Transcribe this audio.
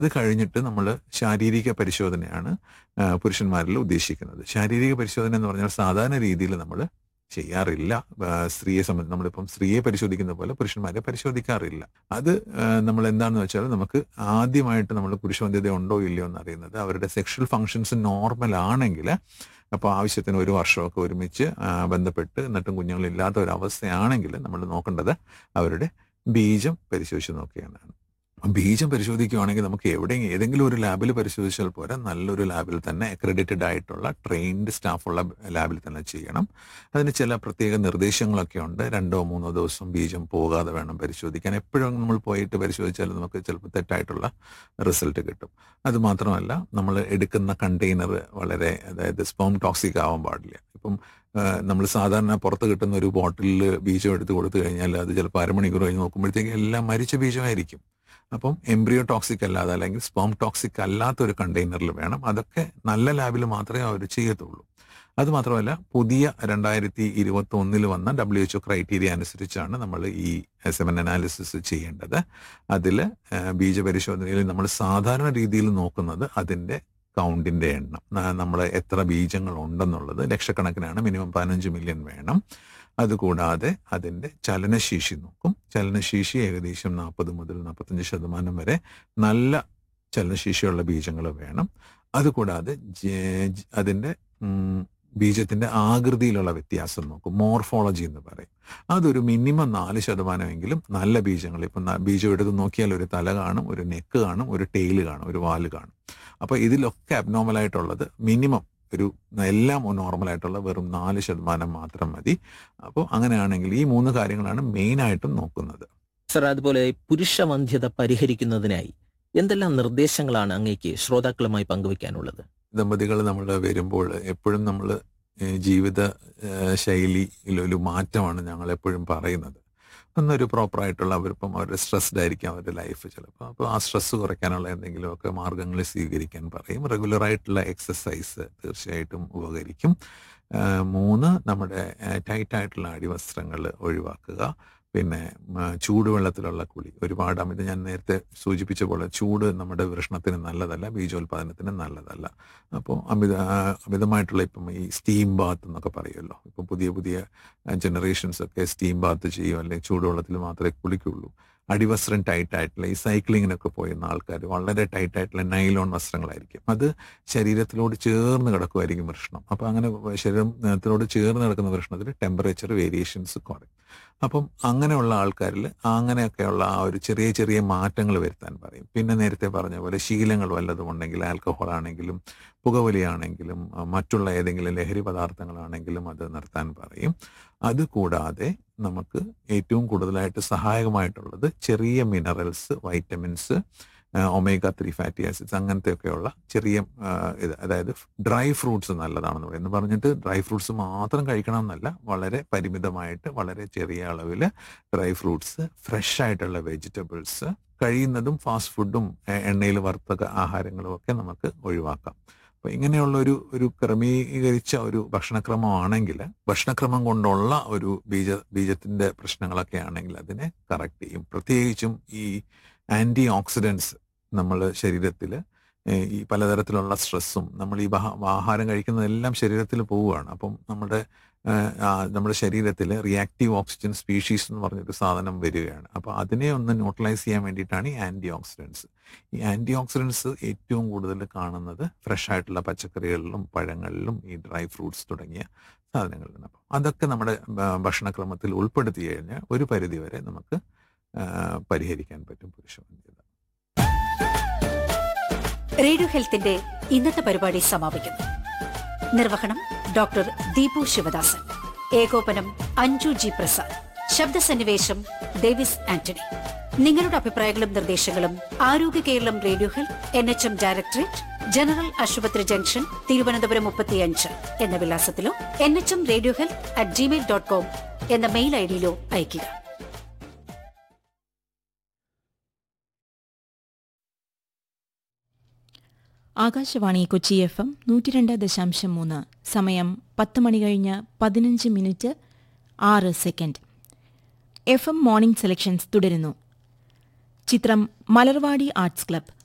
അത് കഴിഞ്ഞിട്ട് നമ്മൾ ശാരീരിക പരിശോധനയാണ് ആ, പുരുഷന്മാരിൽ ഉദ്ദേശിക്കുന്നത് ശാരീരിക പരിശോധന എന്ന് പറഞ്ഞാൽ സാധാരണ രീതിയിൽ നമ്മൾ ചെയ്യാറില്ല ആ, സ്ത്രീയെ സംബന്ധിച്ച് നമ്മളിപ്പം സ്ത്രീയെ പരിശോധിക്കുന്ന പോലെ പുരുഷന്മാരെ പരിശോധിക്കാറില്ല അത് നമ്മൾ എന്താണെന്ന് വെച്ചാൽ നമുക്ക് ആദ്യമായിട്ട് നമ്മൾ പുരുഷവന്ധ്യത ഉണ്ടോ ഇല്ലയോ എന്ന് അറിയുന്നത് അവരുടെ സെക്ഷൽ ഫങ്ഷൻസ് നോർമൽ ആണെങ്കിൽ അപ്പോൾ ആവശ്യത്തിന് ഒരു വർഷമൊക്കെ ഒരുമിച്ച് ആ, ബന്ധപ്പെട്ട് എന്നിട്ടും കുഞ്ഞുങ്ങളില്ലാത്ത ഒരു അവസ്ഥയാണെങ്കിൽ നമ്മൾ നോക്കേണ്ടത് അവരുടെ ബീജം പരിശോധിച്ച് നോക്കുകയാണ് ബീജം പരിശോധിക്കുകയാണെങ്കിൽ നമുക്ക് എവിടെ ഏതെങ്കിലും ഒരു ലാബിൽ പരിശോധിച്ചാൽ പോരാ നല്ലൊരു ലാബിൽ തന്നെ അക്രഡിറ്റഡ് ആയിട്ടുള്ള ട്രെയിൻഡ് സ്റ്റാഫുള്ള ലാബിൽ തന്നെ ചെയ്യണം അതിന് ചില പ്രത്യേക നിർദ്ദേശങ്ങളൊക്കെ ഉണ്ട് രണ്ടോ മൂന്നോ ദിവസം ബീജം പോകാതെ വേണം പരിശോധിക്കാൻ എപ്പോഴും നമ്മൾ പോയിട്ട് പരിശോധിച്ചാൽ നമുക്ക് ചിലപ്പോൾ തെറ്റായിട്ടുള്ള റിസൾട്ട് കിട്ടും അത് മാത്രമല്ല നമ്മൾ എടുക്കുന്ന കണ്ടെയ്നർ വളരെ അതായത് സ്പോം ടോക്സിക് ആവാൻ പാടില്ല ഇപ്പം നമ്മൾ സാധാരണ പുറത്ത് കിട്ടുന്ന ഒരു ബോട്ടിലിൽ ബീജം എടുത്ത് കൊടുത്തു കഴിഞ്ഞാൽ അത് ചിലപ്പോൾ അരമണിക്കൂർ കഴിഞ്ഞ് നോക്കുമ്പോഴത്തേക്ക് എല്ലാം മരിച്ച ബീജമായിരിക്കും അപ്പം എംബ്രിയോ ടോക്സിക് അല്ലാതെ അല്ലെങ്കിൽ സ്പോം ടോക്സിക് അല്ലാത്ത ഒരു കണ്ടെയ്നറിൽ വേണം അതൊക്കെ നല്ല ലാബിൽ മാത്രമേ അവർ ചെയ്യത്തുള്ളൂ അത് മാത്രമല്ല പുതിയ രണ്ടായിരത്തി ഇരുപത്തി ഒന്നിൽ വന്ന ഡബ്ല്യു എച്ച് ക്രൈറ്റീരിയ അനുസരിച്ചാണ് നമ്മൾ ഈ സെമൻ അനാലിസിസ് ചെയ്യേണ്ടത് അതിൽ ബീജപരിശോധനയിൽ നമ്മൾ സാധാരണ രീതിയിൽ നോക്കുന്നത് അതിൻ്റെ കൗണ്ടിന്റെ എണ്ണം നമ്മൾ എത്ര ബീജങ്ങൾ ഉണ്ടെന്നുള്ളത് ലക്ഷക്കണക്കിനാണ് മിനിമം പതിനഞ്ച് മില്യൺ വേണം അതുകൂടാതെ അതിൻ്റെ ചലനശേഷി നോക്കും ചലനശേഷി ഏകദേശം നാൽപ്പത് മുതൽ നാൽപ്പത്തഞ്ച് ശതമാനം വരെ നല്ല ചലനശേഷിയുള്ള ബീജങ്ങൾ വേണം അതുകൂടാതെ ജെ- അതിൻ്റെ ഉം, ബീജത്തിന്റെ ആകൃതിയിലുള്ള വ്യത്യാസം നോക്കും മോർഫോളജി എന്ന് പറയും അതൊരു മിനിമം നാല് ശതമാനമെങ്കിലും നല്ല ബീജങ്ങൾ ഇപ്പം ന- ബീജം എടുത്ത് നോക്കിയാൽ ഒരു തല കാണും ഒരു നെക്ക് കാണും ഒരു ടെയില് കാണും ഒരു വാല് കാണും അപ്പോൾ ഇതിലൊക്കെ അബ്നോർമൽ ആയിട്ടുള്ളത് മിനിമം ഒരു എല്ലാം നോർമൽ ആയിട്ടുള്ള വെറും നാല് ശതമാനം മാത്രം മതി അപ്പോൾ അങ്ങനെയാണെങ്കിൽ ഈ മൂന്ന് കാര്യങ്ങളാണ് മെയിൻ ആയിട്ടും നോക്കുന്നത് സർ അതുപോലെ പുരുഷ വന്ധ്യത പരിഹരിക്കുന്നതിനായി എന്തെല്ലാം നിർദ്ദേശങ്ങളാണ് അങ്ങേക്ക് ശ്രോതാക്കളുമായി പങ്കുവയ്ക്കാനുള്ളത് ദമ്പതികൾ നമ്മൾ വരുമ്പോൾ എപ്പോഴും നമ്മൾ ജീവിത ഏഹ്, ശൈലിയിലൊരു മാറ്റമാണ് ഞങ്ങൾ എപ്പോഴും പറയുന്നത് ഒന്നൊരു പ്രോപ്പറായിട്ടുള്ള അവരിപ്പം അവർ സ്ട്രെസ്ഡ് ആയിരിക്കും അവരുടെ ലൈഫ് ചിലപ്പോൾ അപ്പോൾ ആ സ്ട്രെസ് കുറയ്ക്കാനുള്ള എന്തെങ്കിലുമൊക്കെ മാർഗങ്ങൾ സ്വീകരിക്കാൻ പറയും റെഗുലറായിട്ടുള്ള എക്സസൈസ് തീർച്ചയായിട്ടും ഉപകരിക്കും ഏഹ്, മൂന്ന് നമ്മുടെ ടൈറ്റ് ആയിട്ടുള്ള അടിവസ്ത്രങ്ങൾ ഒഴിവാക്കുക പിന്നെ ഉം, ചൂടുവെള്ളത്തിലുള്ള കുളി ഒരുപാട് അമിത ഞാൻ നേരത്തെ സൂചിപ്പിച്ച പോലെ ചൂട് നമ്മുടെ വൃഷണത്തിന് നല്ലതല്ല ബീജോത്പാദനത്തിന് നല്ലതല്ല അപ്പോൾ അമിത ആ, അമിതമായിട്ടുള്ള ഇപ്പം ഈ സ്റ്റീം ബാത്ത് എന്നൊക്കെ പറയുമല്ലോ ഇപ്പം പുതിയ പുതിയ ജനറേഷൻസ് ഒക്കെ സ്റ്റീം ബാത്ത് ചെയ്യും അല്ലെങ്കിൽ ചൂടുവെള്ളത്തിൽ മാത്രമേ കുളിക്കുള്ളൂ അടിവസ്ത്രം ടൈറ്റ് ആയിട്ടുള്ള ഈ സൈക്ലിങ്ങിനൊക്കെ പോയിരുന്ന ആൾക്കാർ വളരെ ടൈറ്റ് ആയിട്ടുള്ള നൈലോൺ വസ്ത്രങ്ങളായിരിക്കും അത് ശരീരത്തിലോട് ചേർന്ന് കിടക്കുമായിരിക്കും വൃഷണം അപ്പോൾ അങ്ങനെ ശരീരത്തിലോട് ചേർന്ന് കിടക്കുന്ന വൃഷണത്തിൽ ടെമ്പറേച്ചർ വേരിയേഷൻസ് കുറയും അപ്പം അങ്ങനെയുള്ള ആൾക്കാരിൽ അങ്ങനെയൊക്കെയുള്ള ആ ഒരു ചെറിയ ചെറിയ മാറ്റങ്ങൾ വരുത്താൻ പറയും പിന്നെ നേരത്തെ പറഞ്ഞ പോലെ ശീലങ്ങൾ വല്ലതും ഉണ്ടെങ്കിൽ ആൽക്കഹോൾ ആണെങ്കിലും പുകവലിയാണെങ്കിലും ആ, മറ്റുള്ള ഏതെങ്കിലും ലഹരി പദാർത്ഥങ്ങളാണെങ്കിലും അത് നിർത്താൻ പറയും അതുകൂടാതെ നമുക്ക് ഏറ്റവും കൂടുതലായിട്ട് സഹായകമായിട്ടുള്ളത് ചെറിയ minerals vitamins omega three fatty acids അങ്ങനത്തെയൊക്കെയുള്ള ചെറിയ ആ, ഇത് അതായത് ഡ്രൈ ഫ്രൂട്ട്സ് നല്ലതാണെന്ന് പറയും എന്ന് പറഞ്ഞിട്ട് ഡ്രൈ ഫ്രൂട്ട്സ് മാത്രം കഴിക്കണം എന്നല്ല വളരെ പരിമിതമായിട്ട് വളരെ ചെറിയ അളവിൽ ഡ്രൈ ഫ്രൂട്ട്സ് ഫ്രഷ് ആയിട്ടുള്ള വെജിറ്റബിൾസ് കഴിയുന്നതും ഫാസ്റ്റ് ഫുഡും എണ്ണയിൽ വറുത്ത ആഹാരങ്ങളും ഒക്കെ നമുക്ക് ഒഴിവാക്കാം അപ്പൊ ഇങ്ങനെയുള്ള ഒരു ഒരു ക്രമീകരിച്ച ഒരു ഭക്ഷണക്രമമാണെങ്കിൽ ഭക്ഷണക്രമം കൊണ്ടുള്ള ഒരു ബീജ ബീജത്തിന്റെ പ്രശ്നങ്ങളൊക്കെ ആണെങ്കിൽ അതിനെ കറക്റ്റ് ചെയ്യും പ്രത്യേകിച്ചും ഈ ആന്റി ഓക്സിഡൻസ് നമ്മൾ ശരീരത്തിൽ ഈ പലതരത്തിലുള്ള സ്ട്രെസ്സും നമ്മൾ ഈ ബഹ- ആഹാരം കഴിക്കുന്നതെല്ലാം ശരീരത്തിൽ പോവുകയാണ് അപ്പം നമ്മുടെ ഏഹ്, ആ, നമ്മുടെ ശരീരത്തിൽ റിയാക്റ്റീവ് ഓക്സിജൻ സ്പീഷീസ് എന്ന് പറഞ്ഞൊരു സാധനം വരികയാണ് അപ്പോൾ അതിനെ ഒന്ന് ന്യൂട്രലൈസ് ചെയ്യാൻ വേണ്ടിയിട്ടാണ് ഈ ആന്റി ഓക്സിഡൻസ് ഈ ആന്റി ഓക്സിഡൻസ് ഏറ്റവും കൂടുതൽ കാണുന്നത് ഫ്രഷ് ആയിട്ടുള്ള പച്ചക്കറികളിലും പഴങ്ങളിലും ഈ ഡ്രൈ ഫ്രൂട്ട്സ് തുടങ്ങിയ സാധനങ്ങളിലാണ് അപ്പം അതൊക്കെ നമ്മുടെ ഭ- ഭക്ഷണക്രമത്തിൽ ഉൾപ്പെടുത്തി കഴിഞ്ഞാൽ ഒരു പരിധി വരെ നമുക്ക് ആ, പരിഹരിക്കാൻ പറ്റും പുരുഷവന്ധ്യത റേഡിയോ ഹെൽത്തിന്റെ ഇന്നത്തെ പരിപാടി സമാപിക്കുന്നു നിർവഹണം ഡോക്ടർ ദീപു ശിവദാസൻ ഏകോപനം അഞ്ജു ജി പ്രസാദ് ശബ്ദസന്നിവേശം ഡേവിസ് ആന്റണി നിങ്ങളുടെ അഭിപ്രായങ്ങളും നിർദ്ദേശങ്ങളും Arogya Keralam radio health N H M directorate general ആശുപത്രി ജംഗ്ഷൻ തിരുവനന്തപുരം മുപ്പത്തിയഞ്ച് എന്ന വിലാസത്തിലോ N H M radio health at Gmail dot com എന്ന മെയിൽ ഐ ഡിയിലോ അയയ്ക്കുക ആകാശവാണി കൊച്ചി എഫ് എം നൂറ്റി രണ്ട് ദശാംശം മൂന്ന് സമയം പത്ത് മണി കഴിഞ്ഞ് പതിനഞ്ച് മിനിറ്റ് ആറ് second F M morning selections തുടരുന്നു ചിത്രം മലർവാടി ആർട്സ് ക്ലബ്